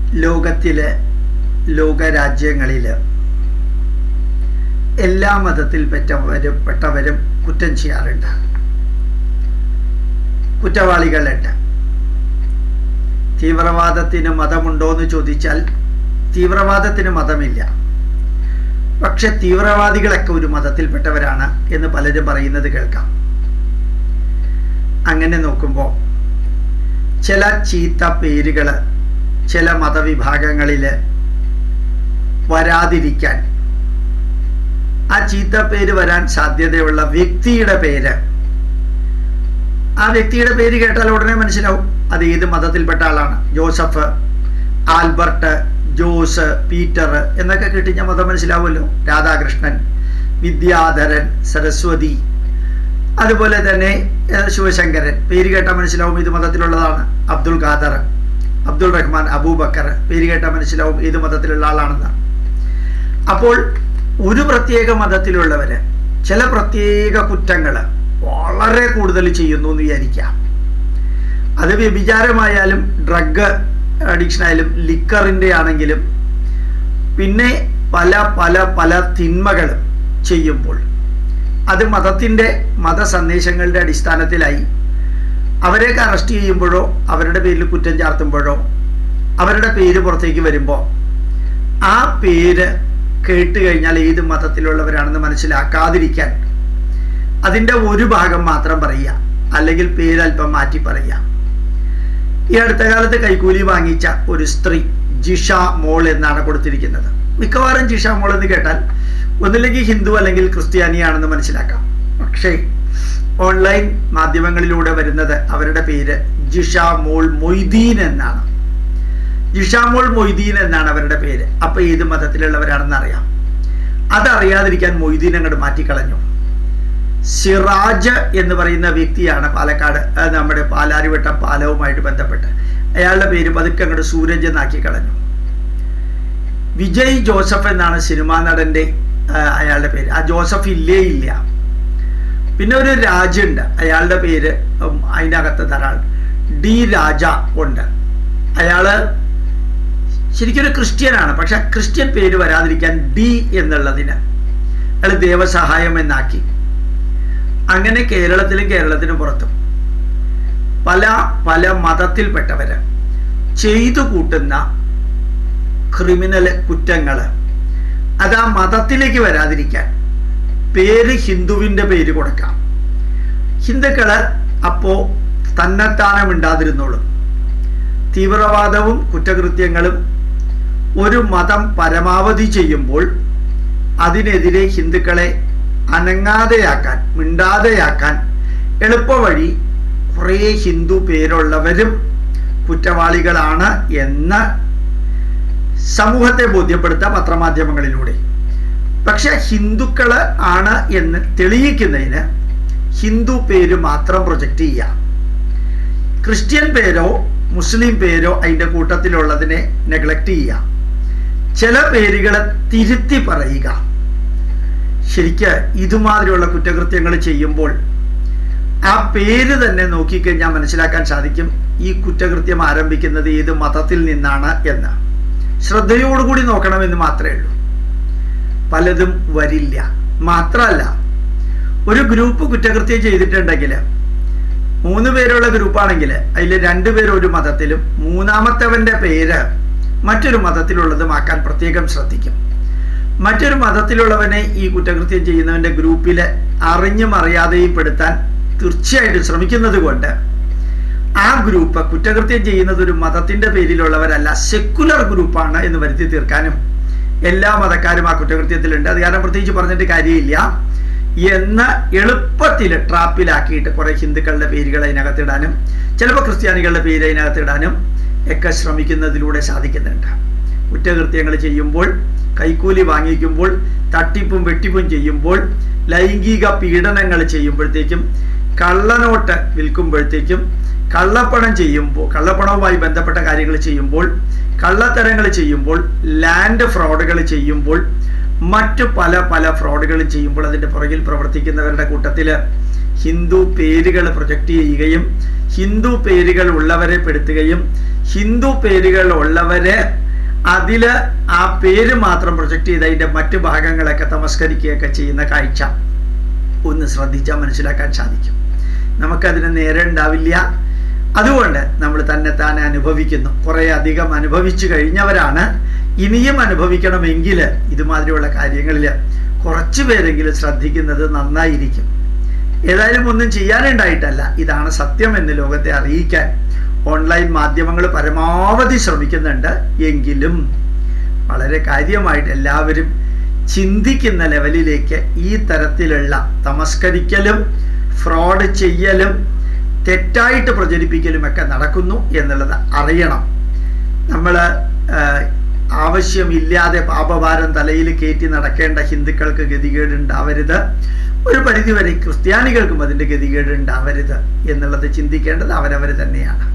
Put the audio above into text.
ലോകത്തിലെ ലോകരാജ്യങ്ങളിൽ എല്ലാ മതത്തിൽ പെറ്റവരും പെട്ടവരും കുറ്റം ചെയ്യാറുണ്ട് കുറ്റവാളികളുണ്ട് തീവ്രവാദത്തിന് മതമുണ്ടോ എന്ന് ചോദിച്ചാൽ തീവ്രവാദത്തിന് മതമില്ല പക്ഷെ തീവ്രവാദികളൊക്കെ ഒരു മതത്തിൽപ്പെട്ടവരാണ് എന്ന് പലരും പറയുന്നത് കേൾക്കാം അങ്ങനെ നോക്കുമ്പോൾ ചില ചീത്ത പേരുകൾ ചില മതവിഭാഗങ്ങളിൽ വരാതിരിക്കാൻ ആ ചീത്ത പേര് വരാൻ സാധ്യതയുള്ള വ്യക്തിയുടെ പേര് ആ വ്യക്തിയുടെ പേര് കേട്ടാൽ ഉടനെ മനസ്സിലാവും അത് ഏത് മതത്തിൽപ്പെട്ട ആളാണ് ജോസഫ് ആൽബർട്ട് ജോസ് പീറ്റർ എന്നൊക്കെ കിട്ടിഞ്ഞ മതം മനസ്സിലാവുമല്ലോ രാധാകൃഷ്ണൻ വിദ്യാധരൻ സരസ്വതി അതുപോലെ തന്നെ ശിവശങ്കരൻ പേര് കേട്ടാൽ മനസ്സിലാവും ഇത് മതത്തിലുള്ളതാണ് അബ്ദുൾ ഖാദർ അബ്ദുൾ റഹ്മാൻ അബൂബക്കർ പേര് കേട്ടാൽ മനസ്സിലാവും ഏത് മതത്തിലുള്ള ആളാണെന്ന് അപ്പോൾ ഒരു പ്രത്യേക മതത്തിലുള്ളവര് ചില പ്രത്യേക കുറ്റങ്ങൾ വളരെ കൂടുതൽ ചെയ്യുന്നു എന്ന് വിചാരിക്കാം അത് വ്യഭിചാരമായാലും ഡ്രഗ് അഡിക്ഷൻ ആയാലും ലിക്കറിൻ്റെ ആണെങ്കിലും പിന്നെ പല പല പല തിന്മകളും ചെയ്യുമ്പോൾ അത് മതത്തിൻ്റെ മതസന്ദേശങ്ങളുടെ അടിസ്ഥാനത്തിലായി അവരെയൊക്കെ അറസ്റ്റ് ചെയ്യുമ്പോഴോ അവരുടെ പേരിൽ കുറ്റം ചാർത്തുമ്പോഴോ അവരുടെ പേര് പുറത്തേക്ക് വരുമ്പോൾ ആ പേര് കേട്ട് കഴിഞ്ഞാൽ ഏത് മതത്തിലുള്ളവരാണെന്ന് മനസ്സിലാക്കാതിരിക്കാൻ അതിൻ്റെ ഒരു ഭാഗം മാത്രം പറയുക അല്ലെങ്കിൽ പേരല്പം മാറ്റി പറയുക ഈ അടുത്ത കാലത്ത് കൈക്കൂലി വാങ്ങിച്ച ഒരു സ്ത്രീ ജിഷ മോൾ എന്നാണ് കൊടുത്തിരിക്കുന്നത് മിക്കവാറും ജിഷ മോൾ എന്ന് കേട്ടാൽ ഒന്നില്ലെങ്കിൽ ഹിന്ദു അല്ലെങ്കിൽ ക്രിസ്ത്യാനിയാണെന്ന് മനസ്സിലാക്കാം പക്ഷേ ഓൺലൈൻ മാധ്യമങ്ങളിലൂടെ വരുന്നത് അവരുടെ പേര് ജിഷ മോൾ മൊയ്തീൻ എന്നാണ് ജിഷ മോൾ മൊയ്തീൻ എന്നാണ് അവരുടെ പേര് അപ്പൊ ഏത് മതത്തിലുള്ളവരാണെന്ന് അറിയാം അതറിയാതിരിക്കാൻ മൊയ്തീൻ അങ്ങോട്ട് മാറ്റിക്കളഞ്ഞു സിറാജ് എന്ന് പറയുന്ന വ്യക്തിയാണ് പാലക്കാട് നമ്മുടെ പാലാരിവട്ടം പാലവുമായിട്ട് ബന്ധപ്പെട്ട് അയാളുടെ പേര് പതുക്കെ അങ്ങോട്ട് സൂരജ് എന്നാക്കി കളഞ്ഞു വിജയ് ജോസഫ് എന്നാണ് സിനിമാ നടന്റെ അയാളുടെ പേര് ആ ജോസഫ് ഇല്ലേ ഇല്ല പിന്നെ ഒരു രാജുണ്ട് അയാളുടെ പേര് അതിനകത്ത് ധാരാളം ഡി രാജ ഉണ്ട് അയാള് ശരിക്കും ഒരു ക്രിസ്ത്യനാണ് പക്ഷെ ക്രിസ്ത്യൻ പേര് വരാതിരിക്കാൻ ഡി എന്നുള്ളതിന് അയാൾ ദേവസഹായം എന്നാക്കി അങ്ങനെ കേരളത്തിലും കേരളത്തിനും പുറത്തും പല പല മതത്തിൽപ്പെട്ടവര് ചെയ്തു കൂട്ടുന്ന ക്രിമിനൽ കുറ്റങ്ങൾ അത് ആ മതത്തിലേക്ക് വരാതിരിക്കാൻ പേര് ഹിന്ദുവിൻ്റെ പേര് കൊടുക്കാം ഹിന്ദുക്കള് അപ്പോ തന്നെത്താനെ മിണ്ടാതിരുന്നോളും തീവ്രവാദവും കുറ്റകൃത്യങ്ങളും ഒരു മതം പരമാവധി ചെയ്യുമ്പോൾ അതിനെതിരെ ഹിന്ദുക്കളെ അനങ്ങാതെയാക്കാൻ മിണ്ടാതെയാക്കാൻ എളുപ്പവഴി കുറേ ഹിന്ദു പേരുള്ളവരും കുറ്റവാളികളാണ് എന്ന് സമൂഹത്തെ ബോധ്യപ്പെടുത്താം പത്രമാധ്യമങ്ങളിലൂടെ പക്ഷെ ഹിന്ദുക്കള് ആണ് എന്ന് തെളിയിക്കുന്നതിന് ഹിന്ദു പേര് മാത്രം പ്രൊജക്റ്റ് ചെയ്യാം ക്രിസ്ത്യൻ പേരോ മുസ്ലിം പേരോ അതിൻ്റെ കൂട്ടത്തിലുള്ളതിനെ നെഗ്ലക്റ്റ് ചെയ്യാം ചില പേരുകളെ തിരുത്തി പറയുക ശരിക്ക് ഇതുമാതിരിയുള്ള കുറ്റകൃത്യങ്ങൾ ചെയ്യുമ്പോൾ ആ പേര് തന്നെ നോക്കിക്കഴിഞ്ഞാൽ മനസ്സിലാക്കാൻ സാധിക്കും ഈ കുറ്റകൃത്യം ആരംഭിക്കുന്നത് ഏത് മതത്തിൽ നിന്നാണ് എന്ന് ശ്രദ്ധയോടുകൂടി നോക്കണമെന്ന് മാത്രമേ ഉള്ളൂ പലതും വരില്ല മാത്രമല്ല ഒരു ഗ്രൂപ്പ് കുറ്റകൃത്യം ചെയ്തിട്ടുണ്ടെങ്കിൽ മൂന്ന് പേരുള്ള ഗ്രൂപ്പാണെങ്കിൽ അതിൽ രണ്ടുപേർ ഒരു മതത്തിലും മൂന്നാമത്തവന്റെ പേര് മറ്റൊരു മതത്തിലുള്ളതുമാക്കാൻ പ്രത്യേകം ശ്രദ്ധിക്കും മറ്റൊരു മതത്തിലുള്ളവനെ ഈ കുറ്റകൃത്യം ചെയ്യുന്നവന്റെ ഗ്രൂപ്പിൽ അറിഞ്ഞും അറിയാതെയും പെടുത്താൻ തീർച്ചയായിട്ടും ശ്രമിക്കുന്നത് കൊണ്ട് ആ ഗ്രൂപ്പ് കുറ്റകൃത്യം ചെയ്യുന്നത് ഒരു മതത്തിന്റെ പേരിലുള്ളവരല്ല സെക്കുലർ ഗ്രൂപ്പാണ് എന്ന് വരുത്തി തീർക്കാനും എല്ലാ മതക്കാരും ആ കുറ്റകൃത്യത്തിലുണ്ട് അത് കാരണം പ്രത്യേകിച്ച് പറഞ്ഞിട്ട് കാര്യമില്ല എന്ന് എളുപ്പത്തിൽ ട്രാപ്പിലാക്കിയിട്ട് കുറെ ഹിന്ദുക്കളുടെ പേരുകൾ അതിനകത്തിടാനും ചിലപ്പോൾ ക്രിസ്ത്യാനികളുടെ പേര് അതിനകത്തിടാനും ഒക്കെ ശ്രമിക്കുന്നതിലൂടെ സാധിക്കുന്നുണ്ട് കുറ്റകൃത്യങ്ങൾ ചെയ്യുമ്പോൾ കൈക്കൂലി വാങ്ങിക്കുമ്പോൾ തട്ടിപ്പും വെട്ടിപ്പും ചെയ്യുമ്പോൾ ലൈംഗിക പീഡനങ്ങൾ ചെയ്യുമ്പോഴത്തേക്കും കള്ളനോട്ട് വിൽക്കുമ്പോഴത്തേക്കും കള്ളപ്പണം ചെയ്യുമ്പോൾ കള്ളപ്പണവുമായി ബന്ധപ്പെട്ട കാര്യങ്ങൾ ചെയ്യുമ്പോൾ കള്ളത്തരങ്ങൾ ചെയ്യുമ്പോൾ ലാൻഡ് ഫ്രോഡുകൾ ചെയ്യുമ്പോൾ മറ്റു പല പല ഫ്രോഡുകൾ ചെയ്യുമ്പോൾ അതിൻ്റെ പുറകിൽ പ്രവർത്തിക്കുന്നവരുടെ കൂട്ടത്തിൽ ഹിന്ദു പേരുകൾ പ്രൊജക്റ്റ് ചെയ്യുകയും ഹിന്ദു പേരുകൾ ഉള്ളവരെ പെടുത്തുകയും ഹിന്ദു പേരുകൾ ഉള്ളവരെ അതില് ആ പേര് മാത്രം പ്രൊജക്റ്റ് ചെയ്ത് അതിന്റെ മറ്റു ഭാഗങ്ങളൊക്കെ തമസ്കരിക്കുകയൊക്കെ ചെയ്യുന്ന കാഴ്ച ഒന്ന് ശ്രദ്ധിച്ചാൽ മനസ്സിലാക്കാൻ സാധിക്കും നമുക്കതിന് നേരെ ഉണ്ടാവില്ല അതുകൊണ്ട് നമ്മൾ തന്നെ താനെ അനുഭവിക്കുന്നു കുറെ അധികം അനുഭവിച്ചു കഴിഞ്ഞവരാണ് ഇനിയും അനുഭവിക്കണമെങ്കിൽ ഇതുമാതിരിയുള്ള കാര്യങ്ങളിൽ കുറച്ചു പേരെങ്കിലും ശ്രദ്ധിക്കുന്നത് നന്നായിരിക്കും ഏതായാലും ഒന്നും ചെയ്യാനുണ്ടായിട്ടല്ല ഇതാണ് സത്യം എന്ന് ലോകത്തെ അറിയിക്കാൻ ഓൺലൈൻ മാധ്യമങ്ങൾ പരമാവധി ശ്രമിക്കുന്നുണ്ട് എങ്കിലും വളരെ കാര്യമായിട്ട് എല്ലാവരും ചിന്തിക്കുന്ന ലെവലിലേക്ക് ഈ തരത്തിലുള്ള തമസ്കരിക്കലും ഫ്രോഡ് ചെയ്യലും തെറ്റായിട്ട് പ്രചരിപ്പിക്കലും ഒക്കെ നടക്കുന്നു എന്നുള്ളത് അറിയണം നമ്മൾ ആവശ്യമില്ലാതെ പാപഭാരം തലയിൽ കയറ്റി നടക്കേണ്ട ഹിന്ദുക്കൾക്ക് ഗതികേട് ഉണ്ടാവരുത് ഒരു പരിധിവരെ ക്രിസ്ത്യാനികൾക്കും അതിൻ്റെ ഗതികേട് ഉണ്ടാവരുത് എന്നുള്ളത് ചിന്തിക്കേണ്ടത് അവരവർ തന്നെയാണ്